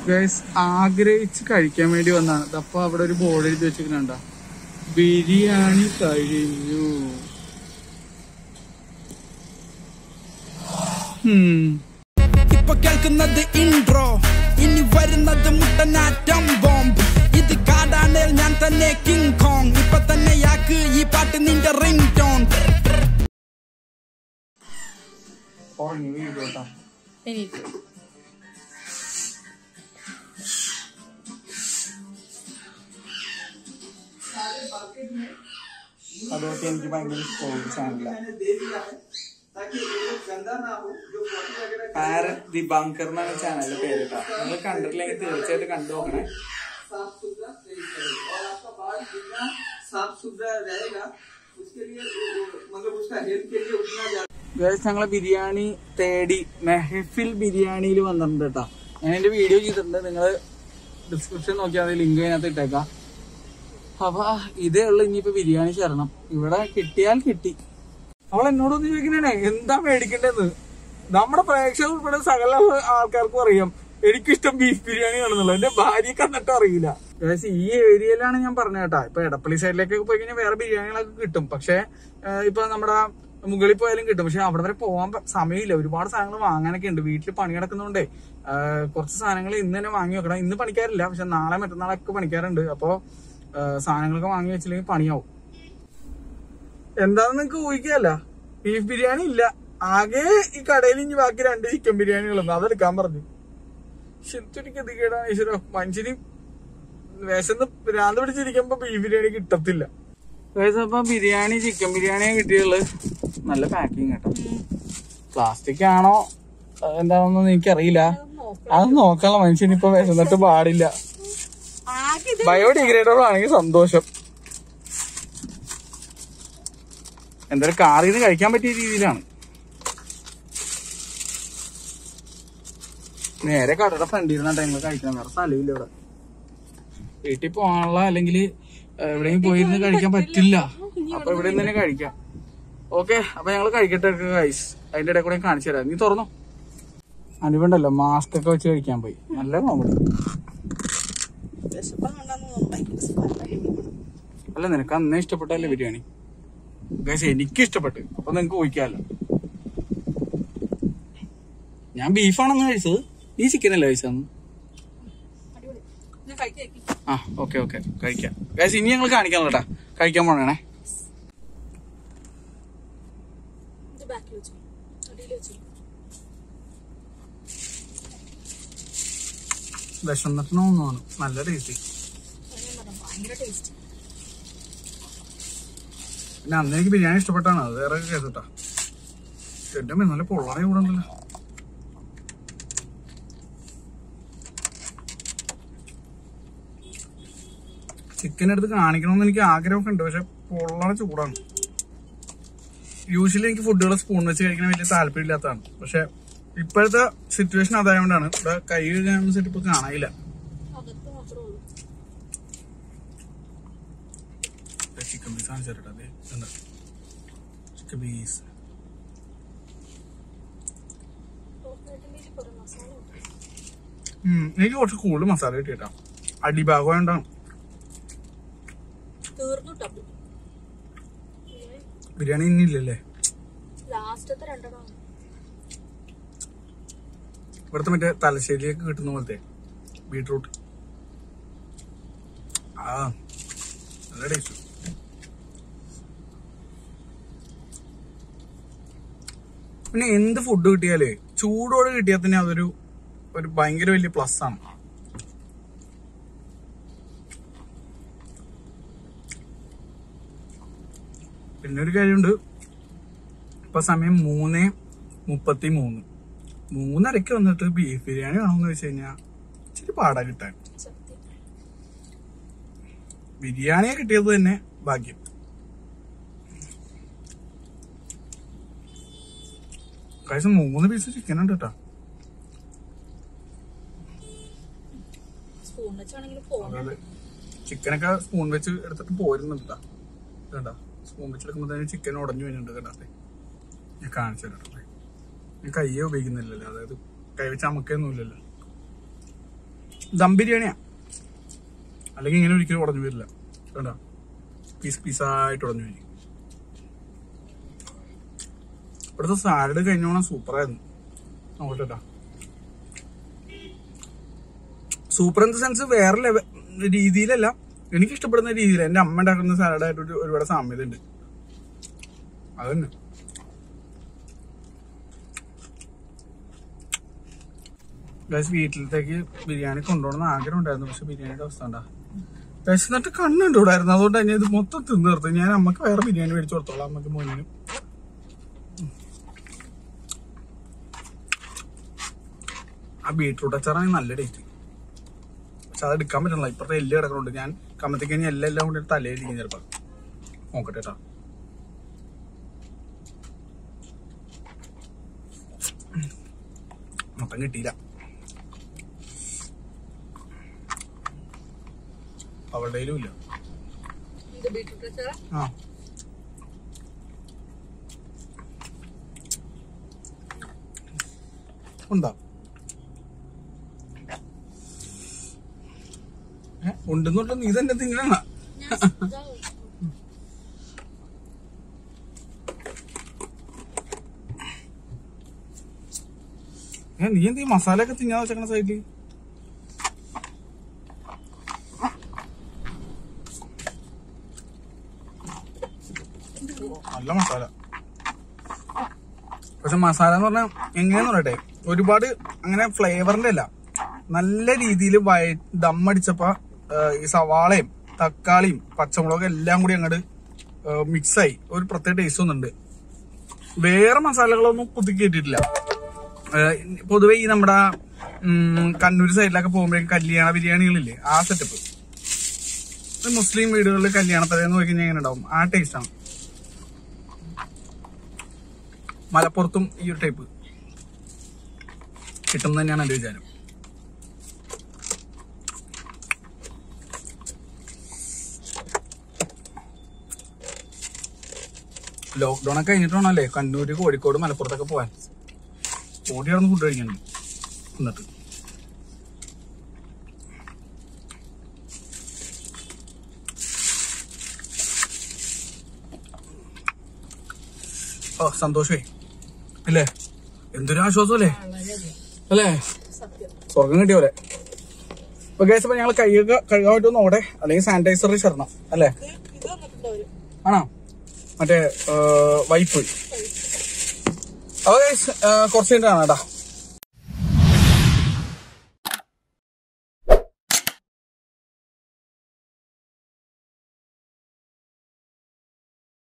Guys ആഗ്രഹിച്ച് കഴിക്കാൻ വേണ്ടി വന്നതാണ് അപ്പൊ അവിടെ ഒരു ബോർഡ് എഴുതി വെച്ചിട്ടുണ്ട ബിരിയാണി കഴിഞ്ഞു ഉം. ഇപ്പൊ കേൾക്കുന്നത് ഇൻട്രോ ഇനി വരുന്നത് മുട്ടനാറ്റം ബോംബ് ഇത് കാടാണേൽ ഞാൻ തന്നെ കിങ് കോങ് ഇപ്പൊ തന്നെ യാക്ക് ഈ പാട്ട് നിന്റെ റിംഗ് ടോൺ ഉറങ്ങി വീഴും കേട്ടോ എനിക്ക് അതുകൊണ്ട് എനിക്ക് ഭയങ്കര ഇഷ്ടമുള്ള ചാനലാണ് പാരറ്റ് ദി ബങ്കർ എന്നാണ് ചാനലിന്റെ പേര് കേട്ടോ നിങ്ങൾ കണ്ടിട്ടില്ലെങ്കിൽ തീർച്ചയായിട്ടും കണ്ടു നോക്കണേ साफ सुथरा तरीका है और आपका बाल जितना साफ सुथरा रहेगा उसके लिए मतलब उसका हेल्थ के लिए उतना ज्यादा ഗൈസ് ഞങ്ങളെ ബിരിയാണി തേടി മെഹഫിൽ ബിരിയാണിയിൽ വന്നിട്ടുണ്ട് കേട്ടോ ഞാൻ എന്റെ വീഡിയോ ചെയ്തിട്ടുണ്ട് നിങ്ങൾ ഡിസ്ക്രിപ്ഷൻ നോക്കിയാൽ മതി ലിങ്ക് അതിനകത്ത് ഇട്ടേക്കാം അപ്പൊ ഇതേ ഉള്ളു ഇനിയിപ്പോ ബിരിയാണി ശരണം ഇവിടെ കിട്ടിയാൽ കിട്ടി അവൾ എന്നോടൊന്ന് ചോദിക്കണേ എന്താ മേടിക്കേണ്ടത് നമ്മുടെ പ്രേക്ഷകർ ഉൾപ്പെടെ സകല ആൾക്കാർക്കും അറിയാം എനിക്കിഷ്ടം ബീഫ് ബിരിയാണി ആണെന്നുള്ളത് എന്റെ ഭാര്യക്ക് എന്നിട്ടും അറിയില്ല ഗൈസ് ഈ ഏരിയയിലാണ് ഞാൻ പറഞ്ഞ കേട്ടാ ഇപ്പൊ എടപ്പള്ളി സൈഡിലേക്കൊക്കെ പോയി കഴിഞ്ഞാൽ വേറെ ബിരിയാണികളൊക്കെ കിട്ടും പക്ഷെ ഇപ്പൊ നമ്മുടെ മുകളിൽ പോയാലും കിട്ടും പക്ഷെ അവിടെ വരെ പോകാൻ പ- സമയമില്ല ഒരുപാട് സാധനങ്ങൾ വാങ്ങാനൊക്കെ ഉണ്ട് വീട്ടിൽ പണി കിടക്കുന്നതുകൊണ്ടേ ആ, കുറച്ച് സാധനങ്ങൾ ഇന്ന് തന്നെ വാങ്ങി വെക്കണം ഇന്ന് പണിക്കാറില്ല പക്ഷെ നാളെ മറ്റന്നാളൊക്കെ പണിക്കാറുണ്ട് അപ്പോ ആ, സാധനങ്ങളൊക്കെ വാങ്ങി വെച്ചില്ലെങ്കിൽ പണിയാവും എന്താന്ന് നിങ്ങക്ക് ഊഹിക്കല്ല ബീഫ് ബിരിയാണി ഇല്ല ആകെ ഈ കടയിൽ ഇനി ബാക്കി രണ്ട് ചിക്കൻ ബിരിയാണികളുണ്ട് അതെടുക്കാൻ പറഞ്ഞു ശരിക്കും ഗതികേടാണ് ഈശ്വര മനുഷ്യന് വിശന്ന് ഭ്രാന്ത് പിടിച്ചിരിക്കുമ്പോ ബീഫ് ബിരിയാണി കിട്ടത്തില്ല ഗൈസ് അപ്പൊ ബിരിയാണി ചിക്കൻ ബിരിയാണി കിട്ടിയുള്ളു നല്ല പാക്കിങ് കേട്ടോ പ്ലാസ്റ്റിക് ആണോ അഹ് എന്താണെന്നൊന്നും എനിക്കറിയില്ല അത് നോക്കാനുള്ള മനുഷ്യന് ഇപ്പൊ വിശന്നിട്ട് പാടില്ല ആകെ ഇത് ബയോഡിഗ്രേഡബിൾ ആണെങ്കിൽ സന്തോഷം എന്തായാലും കാറിൽ നിന്ന് കഴിക്കാൻ പറ്റിയ രീതിയിലാണ് നേരെ കടയുടെ ഫ്രണ്ടിൽ ഇരുന്നിട്ട് ഞങ്ങൾ കഴിക്കണം വേറെ സ്ഥലമില്ല ഇവിടെ വീട്ടിൽ പോകാനുള്ള അല്ലെങ്കിൽ എവിടെയും പോയിരുന്ന് കഴിക്കാൻ പറ്റില്ല അപ്പൊ ഇവിടെ നിന്ന് തന്നെ കഴിക്കാം ഓക്കെ അപ്പൊ ഞങ്ങൾ കഴിക്കട്ടെ ഗൈസ് അതിന്റെ ഇടയിൽ കൂടെ ഞാൻ കാണിച്ചു തരാം നീ തുറന്നു അനുവുണ്ടല്ലോ മാസ്ക് ഒക്കെ വെച്ച് കഴിക്കാൻ പോയി നല്ല കോമഡി വിശപ്പ് കണ്ടെന്ന് തോന്നുന്നു ഭയങ്കര സ്മെല്ല്. അല്ല നിനക്ക് അന്നേ ഇഷ്ടപ്പെട്ടല്ലേ ബിരിയാണി ഗൈസ് എനിക്ക് ഇഷ്ടപ്പെട്ടു അപ്പൊ നിനക്ക് ഊഹിക്കാമല്ലോ ഞാൻ ബീഫാണെന്ന് കഴിച്ചത് നീ ചിക്കൻ അല്ലേ കഴിച്ചതെന്ന് അടിപൊളി ഞാൻ കഴിക്കാം ആ ഓക്കെ ഓക്കെ കഴിക്കാം ഗൈസ് ഇനി ഞങ്ങൾ കാണിക്കാം കേട്ടാ കഴിക്കാൻ പോണേ ഇത് ബാക്കിൽ വെച്ചു അടിയിൽ വെച്ചു വിശന്നിട്ടൊന്നും നല്ല ടേസ്റ്റ് ഞാൻ പറഞ്ഞു ഭയങ്കര ടേസ്റ്റ് പിന്നെ അന്ന് എനിക്ക് ബിരിയാണി ഇഷ്ടപ്പെട്ടാണ് അത് വേറെ കേട്ടാ എന്റെ അമ്മേ, നല്ല പൊള്ളാറ കൂടെ ഉണ്ടല്ലോ ചിക്കൻ എടുത്ത് കാണിക്കണമെന്ന് എനിക്ക് ആഗ്രഹമൊക്കെ ഉണ്ട് പക്ഷെ പൊള്ളാറ ചൂടാണ് യൂഷ്വലി എനിക്ക് ഫുഡുകൾ സ്പൂൺ വെച്ച് കഴിക്കാൻ വലിയ താല്പര്യമില്ലാത്തതാണ് പക്ഷെ ഇപ്പോഴത്തെ സിറ്റുവേഷൻ അതായതുകൊണ്ടാണ് ഇവിടെ കൈ കഴുകാനൊന്നും സെറ്റ് ഇപ്പൊ കാണാനില്ല അകത്ത് മാത്രമേ ഉള്ളൂ ചിക്കൻ പീസ് ആണ് ചേട്ടാ അതെ എന്താ ചിക്കൻ പീസ് ചോക്ലേറ്റിന്റെ കുറെ മസാല ഉണ്ട് ഉം, എനിക്ക് കുറച്ച് കൂടുതൽ മസാല കിട്ടിയിട്ടാ അടിഭാഗം വേണ്ടാണ് തീർന്നു ടബ് ബിരിയാണി ഇന്നില്ലല്ലേ ലാസ്റ്റത്തെ രണ്ടെണ്ണം ഇവിടുത്തെ മറ്റേ തലശ്ശേരിയൊക്കെ കിട്ടുന്ന പോലത്തെ ബീട്രൂട്ട് ആ നല്ല ടേസ്റ്റ് പിന്നെ എന്ത് ഫുഡ് കിട്ടിയാലേ ചൂടോടെ കിട്ടിയാൽ തന്നെ അതൊരു ഒരു ഭയങ്കര വലിയ പ്ലസ് ആണ് പിന്നെ ഒരു കാര്യമുണ്ട് ഇപ്പൊ സമയം മൂന്ന് മുപ്പത്തി മൂന്ന് മൂന്നരക്ക് വന്നിട്ട് ബീഫ് ബിരിയാണി വേണമെന്ന് വെച്ച് കഴിഞ്ഞാൽ ഇച്ചിരി പാടാ കിട്ടാൻ സത്യം ബിരിയാണിയെ കിട്ടിയത് തന്നെ ഭാഗ്യം കഴിച്ച മൂന്ന് പീസ് ചിക്കൻ ഉണ്ട് കേട്ടോ സ്പൂൺ വെച്ചാണെങ്കിൽ പോകണം അതായത് ചിക്കനൊക്കെ സ്പൂൺ വെച്ച് എടുത്തിട്ട് പോരുന്നുണ്ട് കേട്ടോ കേട്ടോ സ്പൂൺ വെച്ചെടുക്കുമ്പോൾ തന്നെ ചിക്കൻ ഉടഞ്ഞു വരുന്നുണ്ട് കേട്ടോ ഞാൻ കാണിച്ചു തരാം കേട്ടോ ഞാൻ കയ്യെ ഉപയോഗിക്കുന്നില്ലല്ലോ അതായത് കൈ വെച്ച് അമക്കൊന്നുമില്ലല്ലോ ദം ബിരിയാണിയാ അല്ലെങ്കിൽ ഇങ്ങനെ ഒരിക്കലും ഉടഞ്ഞു വരില്ല കണ്ട പീസ് പീസായിട്ട് ഉടഞ്ഞു വരും ഇവിടുത്തെ സാലഡ് കഴിഞ്ഞോണം സൂപ്പറായിരുന്നു നോക്കട്ടെ സൂപ്പർ ഇൻ ദ സെൻസ് വേറെ ലെവ രീതിയിലല്ല എനിക്ക് ഇഷ്ടപ്പെടുന്ന രീതിയിൽ എന്റെ അമ്മ ഉണ്ടാക്കുന്ന സാലഡായിട്ട് ഒരു ഒരുപാട് സാമ്യത ഉണ്ട് അതന്നെ ഗൈസ് വീട്ടിലത്തേക്ക് ബിരിയാണി കൊണ്ടുപോകണമെന്ന് ആഗ്രഹം ഉണ്ടായിരുന്നു പക്ഷെ ബിരിയാണിയുടെ അവസ്ഥ ഉണ്ടാ വിശന്നിട്ട് കണ്ണുണ്ടൂടായിരുന്നു അതുകൊണ്ട് തന്നെ ഇത് മൊത്തം തിന്നു നിർത്തി ഞാൻ അമ്മക്ക് വേറെ ബിരിയാണി മേടിച്ചു കൊടുത്തോളാം അമ്മക്ക് മോനിനും ആ ബീട്രൂട്ട് അച്ചാറാണ് നല്ല ടേസ്റ്റ് പക്ഷെ അത് എടുക്കാൻ പറ്റണില്ല ഇപ്പഴത്തെ എല്ല് കിടക്കുന്നുണ്ട് ഞാൻ കമ്മത്തേക്ക് കഴിഞ്ഞാൽ എല്ലാം എല്ലാം കൊണ്ട് തലയിലിരിക്കും ചിലപ്പോ നോക്കട്ടെ കേട്ടോ മൊത്തം കിട്ടിയില്ല അവളുടെയിലും ഇല്ല ഇത് ബീട്രൂട്ട് അച്ചാറാ ആ ഉണ്ടോ ഏ, ഉണ്ടെന്നുണ്ട് നീ തന്നെ തിന്നണ ഞാൻ ഇതാ ഏ, നീ എന്ത് ഈ മസാല ഒക്കെ തിന്നാ വെച്ചേക്കണ സൈഡില് നല്ല മസാല പക്ഷെ മസാല എന്ന് പറഞ്ഞാൽ എങ്ങനെയാന്ന് പറയട്ടെ ഒരുപാട് അങ്ങനെ ഫ്ലേവറിന്റെ അല്ല നല്ല രീതിയിൽ വയ ദമ്മടിച്ചപ്പോ ആ, ഈ സവാളയും തക്കാളിയും പച്ചമുളകും എല്ലാം കൂടി അങ്ങോട്ട് മിക്സായി ഒരു പ്രത്യേക ടേസ്റ്റ് ഒന്നുണ്ട് വേറെ മസാലകളൊന്നും പുതുക്കിയിട്ടില്ല ഏഹ് പൊതുവെ ഈ നമ്മുടെ ഉം, കണ്ണൂർ സൈഡിലൊക്കെ പോകുമ്പോഴേക്കും കല്യാണ ബിരിയാണികളില്ലേ ആ സെറ്റപ്പ് മുസ്ലിം വീടുകളിൽ കല്യാണത്തലേന്ന് പോയി കഴിഞ്ഞാൽ എങ്ങനെ ഉണ്ടാവും ആ ടേസ്റ്റ് ആണ് മലപ്പുറത്തും ഈ ഒരു ടൈപ്പ് കിട്ടും തന്നെയാണ് എന്റെ വിചാരം ലോക്ക്ഡൌൺ ഒക്കെ കഴിഞ്ഞിട്ട് വേണമല്ലേ കണ്ണൂര് കോഴിക്കോട് മലപ്പുറത്തൊക്കെ പോവാൻ ഓടി നടന്ന് ഫുഡ് കഴിക്കണം എന്നിട്ട് ഓ സന്തോഷമേ അല്ലേ എന്തൊരു ആശ്വാസം അല്ലേ അല്ലേ സ്വർഗം കിട്ടിയ പോലെ ഇപ്പൊ കേസ് ഇപ്പൊ ഞങ്ങൾ കൈയൊക്കെ കഴുകാൻ പറ്റുമോ നോടെ അല്ലെങ്കിൽ സാനിറ്റൈസർ ചേർണം അല്ലേ ഇത് വന്നിട്ടുണ്ടോ അവര് ആണോ മറ്റേ വൈപ്പ് അപ്പൊ ഗൈസ് കുറച്ച് കഴിഞ്ഞിട്ട് കാണാം കേട്ടോ